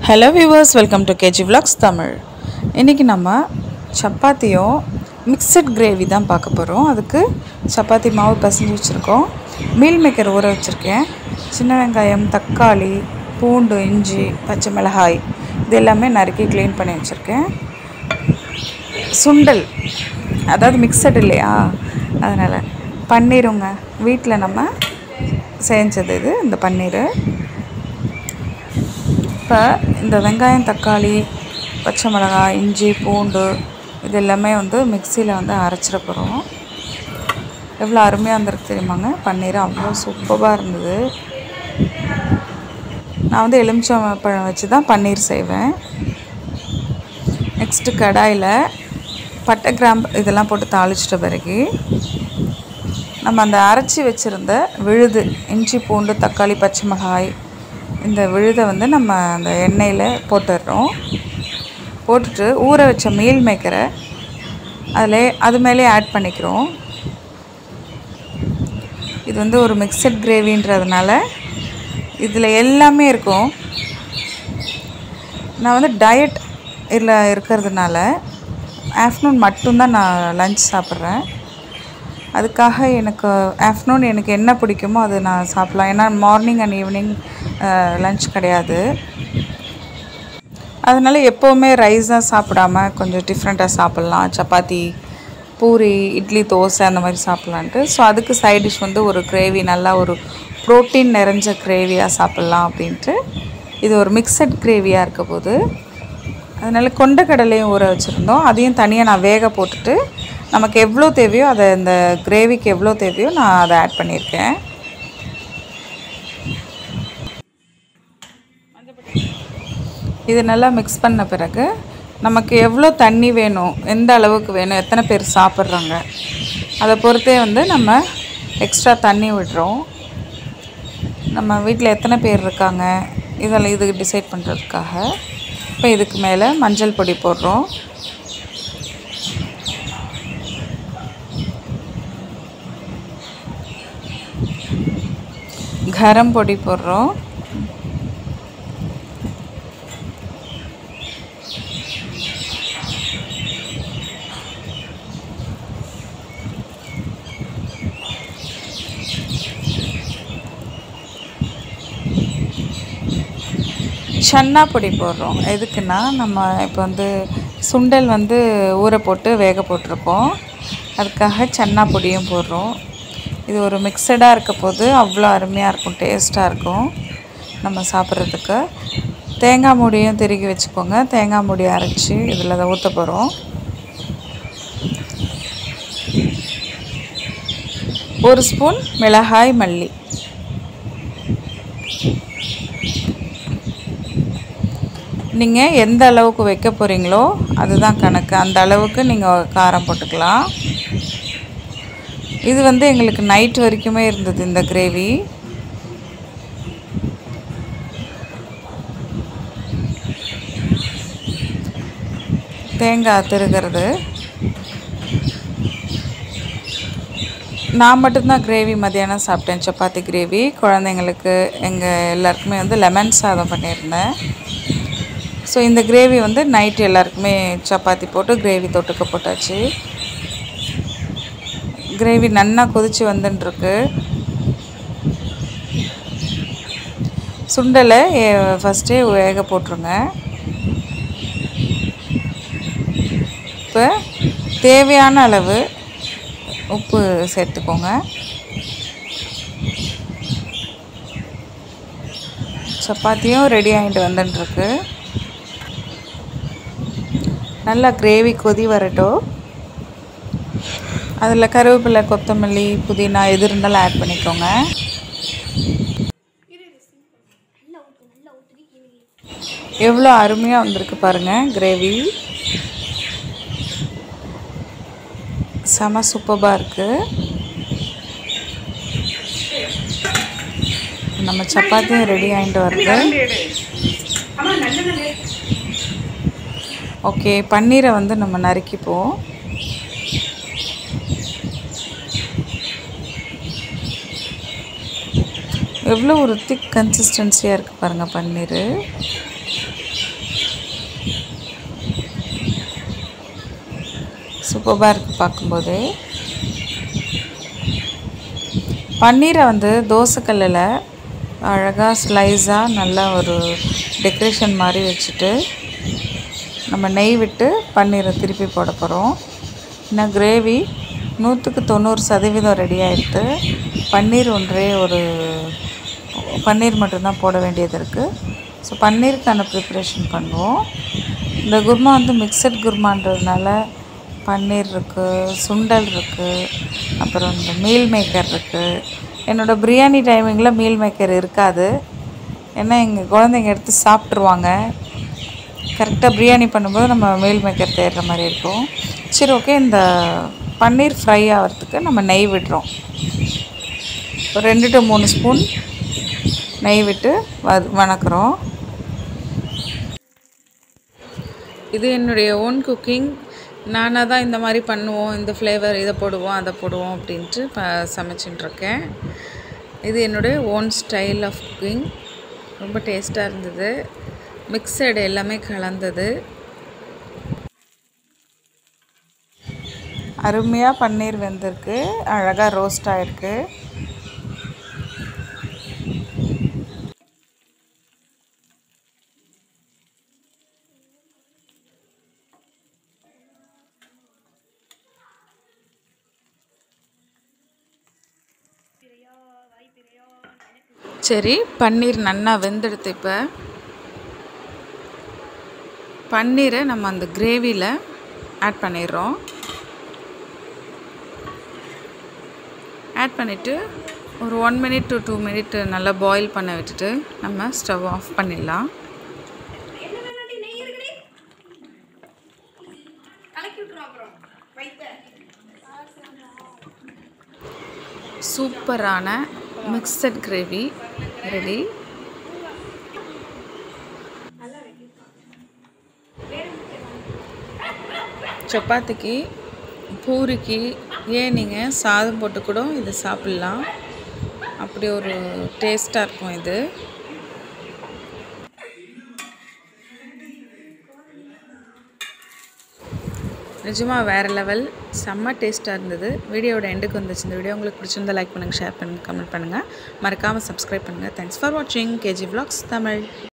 hello viewers welcome to KG vlogs Tamil இன்றைக்கி நம்ம சப்பாத்தியும் mixed gravy தான் பார்க்க போகிறோம் அதுக்கு சப்பாத்தி மாவு பிசைஞ்சு வச்சுருக்கோம் மீல் மேக்கர் ஊற வச்சுருக்கேன் சின்ன வெங்காயம் தக்காளி பூண்டு இஞ்சி பச்சை மிளகாய் இது எல்லாமே நறுக்கி க்ளீன் பண்ணி வச்சுருக்கேன் சுண்டல் அதாவது மிக்சட் இல்லையா அதனால் பன்னீருங்க வீட்டில் நம்ம செஞ்சது இது இந்த பன்னீர் இப்போ இந்த வெங்காயம் தக்காளி பச்சை மிளகாய் இஞ்சி பூண்டு இது எல்லாமே வந்து மிக்சியில் வந்து அரைச்சிட போகிறோம் எவ்வளோ அருமையாக இருந்திருக்கு தெரியுமாங்க பன்னீர் அவ்வளோ சூப்பராக இருந்தது நான் வந்து எலுமிச்சம் பழம் வச்சு தான் பன்னீர் செய்வேன் நெக்ஸ்ட்டு கடாயில் பட்டை கிராம்பு இதெல்லாம் போட்டு தாளிச்சிட்ட பிறகு நம்ம அந்த அரைச்சி வச்சுருந்த விழுது இஞ்சி பூண்டு தக்காளி பச்சை மிளகாய் இந்த விழுதை வந்து நம்ம அந்த எண்ணெயில் போட்டுடுறோம் போட்டுட்டு ஊற வச்ச மீல் மேக்கரை அதில் அது மேலே ஆட் பண்ணிக்கிறோம் இது வந்து ஒரு மிக்சட் கிரேவின்றதுனால இதில் எல்லாமே இருக்கும் நான் வந்து டயட் இதில் இருக்கிறதுனால ஆஃப்டர்நூன் மட்டும்தான் நான் லஞ்ச் சாப்பிட்றேன் அதுக்காக எனக்கு ஆஃப்டர்நூன் எனக்கு என்ன பிடிக்குமோ அது நான் சாப்பிட்லாம் ஏன்னா மார்னிங் அண்ட் ஈவினிங் லஞ்ச் கிடையாது அதனால் எப்போவுமே ரைஸ் தான் சாப்பிடாம கொஞ்சம் டிஃப்ரெண்ட்டாக சாப்பிட்லாம் சப்பாத்தி பூரி இட்லி தோசை அந்த மாதிரி சாப்பிட்லான்ட்டு ஸோ அதுக்கு சைட் டிஷ் வந்து ஒரு கிரேவி நல்லா ஒரு ப்ரோட்டீன் நிறைஞ்ச கிரேவியாக சாப்பிட்லாம் அப்படின்ட்டு இது ஒரு மிக்சட் கிரேவியாக இருக்க போது அதனால் கொண்டக்கடலையும் ஊற வச்சுருந்தோம் அதையும் தனியாக நான் வேக போட்டுட்டு நமக்கு எவ்வளோ தேவையோ அதை இந்த கிரேவிக்கு எவ்வளோ தேவையோ நான் அதை ஆட் பண்ணியிருக்கேன் இது நல்லா மிக்ஸ் பண்ண பிறகு நமக்கு எவ்வளோ தண்ணி வேணும் எந்த அளவுக்கு வேணும் எத்தனை பேர் சாப்பிட்றாங்க அதை பொறுத்தே வந்து நம்ம எக்ஸ்ட்ரா தண்ணி விடுறோம் நம்ம வீட்டில் எத்தனை பேர் இருக்காங்க இதெல்லாம் இதுக்கு டிசைட் பண்ணுறதுக்காக இப்போ இதுக்கு மேலே மஞ்சள் பொடி போடுறோம் கரம் பொடி போடுறோம் சன்னா பொடி போடுறோம் எதுக்குன்னா நம்ம இப்போ வந்து சுண்டல் வந்து ஊற போட்டு வேக போட்டிருக்கோம் அதுக்காக சன்னா பொடியும் போடுறோம் இது ஒரு மிக்சடாக இருக்க போது அவ்வளோ அருமையாக இருக்கும் டேஸ்ட்டாக இருக்கும் நம்ம சாப்பிட்றதுக்கு தேங்காய் மூடியும் திருகி வச்சுக்கோங்க தேங்காய் மூடி அரைச்சி இதில் அதை ஊற்ற போகிறோம் ஒரு ஸ்பூன் மிளகாய் மல்லி நீங்கள் எந்த அளவுக்கு வைக்க போகிறீங்களோ அதுதான் கணக்கு அந்த அளவுக்கு நீங்கள் காரம் போட்டுக்கலாம் இது வந்து எங்களுக்கு நைட் வரைக்குமே இருந்தது இந்த கிரேவி தேங்காய் திருகிறது நான் மட்டும்தான் கிரேவி மதியானம் சாப்பிட்டேன் சப்பாத்தி கிரேவி குழந்தைங்களுக்கு எங்கள் எல்லாருக்குமே வந்து லெமன் சாதம் பண்ணியிருந்தேன் ஸோ இந்த கிரேவி வந்து நைட்டு எல்லாருக்குமே சப்பாத்தி போட்டு கிரேவி தொட்டுக்க போட்டாச்சு கிரேவி நன்னா கொதித்து வந்துட்டுருக்கு சுண்டலை ஃபஸ்ட்டே வேக போட்டுருங்க இப்போ தேவையான அளவு உப்பு சேர்த்துக்கோங்க சப்பாத்தியும் ரெடி ஆகிட்டு வந்துட்டுருக்கு நல்லா கிரேவி கொதி வரட்டும் அதில் கருவேப்பிலை கொத்தமல்லி புதினா எது இருந்தாலும் ஆட் பண்ணிக்கோங்க எவ்வளோ அருமையாக வந்திருக்கு பாருங்கள் கிரேவி செம சூப்பராக இருக்குது நம்ம சப்பாத்தியும் ரெடி ஆகிட்டு வருது ஓகே பன்னீரை வந்து நம்ம நறுக்கிப்போம் எவ்வளோ ஒரு திக் கன்சிஸ்டன்சியாக இருக்குது பாருங்கள் பன்னீர் சூப்பராக இருக்குது பார்க்கும்போதே பன்னீரை வந்து தோசைக்கல்லில் அழகாக ஸ்லைஸாக நல்லா ஒரு டெக்கரேஷன் மாதிரி வச்சுட்டு நம்ம நெய் விட்டு பன்னீரை திருப்பி போட போகிறோம் இன்னும் கிரேவி நூற்றுக்கு தொண்ணூறு சதவீதம் ரெடி ஆகிடுது பன்னீர் ஒன்றே ஒரு பன்னீர் மட்டும்தான் போட வேண்டியது இருக்குது ஸோ பன்னீருக்கான ப்ரிப்ரேஷன் பண்ணுவோம் இந்த குருமா வந்து மிக்சட் குருமான்றதுனால பன்னீர் இருக்குது சுண்டல் இருக்குது அப்புறம் இந்த மீல் மேக்கர் இருக்குது என்னோடய பிரியாணி டைமிங்கில் மீல் மேக்கர் இருக்காது ஏன்னா எங்கள் குழந்தைங்க எடுத்து சாப்பிட்ருவாங்க கரெக்டாக பிரியாணி பண்ணும்போது நம்ம மீல் மேக்கர் தேடுற மாதிரி இருக்கும் சரி ஓகே இந்த பன்னீர் ஃப்ரை ஆகிறதுக்கு நம்ம நெய் விடுறோம் ஒரு ரெண்டு டு மூணு ஸ்பூன் நெய் விட்டு வ வணக்குறோம் இது என்னுடைய ஓன் குக்கிங் நானாக தான் இந்த மாதிரி பண்ணுவோம் இந்த ஃப்ளேவர் இதை போடுவோம் அதை போடுவோம் அப்படின்ட்டு ப சமைச்சிட்ருக்கேன் இது என்னுடைய ஓன் ஸ்டைல் ஆஃப் குக்கிங் ரொம்ப டேஸ்ட்டாக இருந்தது மிக்சடு எல்லாமே கலந்தது அருமையாக பன்னீர் வெந்திருக்கு அழகாக ரோஸ்ட் ஆகிருக்கு சரி பன்னீர் நல்லா வெந்தெடுத்து இப்போ பன்னீரை நம்ம அந்த கிரேவியில் ஆட் பண்ணிடுறோம் ஆட் பண்ணிவிட்டு ஒரு one minute to two minute நல்லா பாயில் பண்ண விட்டுட்டு நம்ம ஸ்டவ் ஆஃப் பண்ணிடலாம் சூப்பரான மிக்சட் கிரேவி ரெடி சப்பாத்திக்கு பூரிக்கு ஏன் நீங்கள் சாதம் போட்டு கூட இது சாப்பிட்லாம் அப்படி ஒரு டேஸ்ட்டாக இருக்கும் இது நிஜமாக வேறு லெவல் செம்ம டேஸ்ட்டாக இருந்தது வீடியோட எண்டுக்கு வந்துச்சு இந்த வீடியோ உங்களுக்கு பிடிச்சிருந்தா லைக் பண்ணுங்கள் ஷேர் பண்ணுங்கள் கமெண்ட் பண்ணுங்கள் மறக்காமல் சப்ஸ்கிரைப் பண்ணுங்கள் தேங்க்ஸ் ஃபார் வாட்சிங் கேஜி vlogs தமிழ்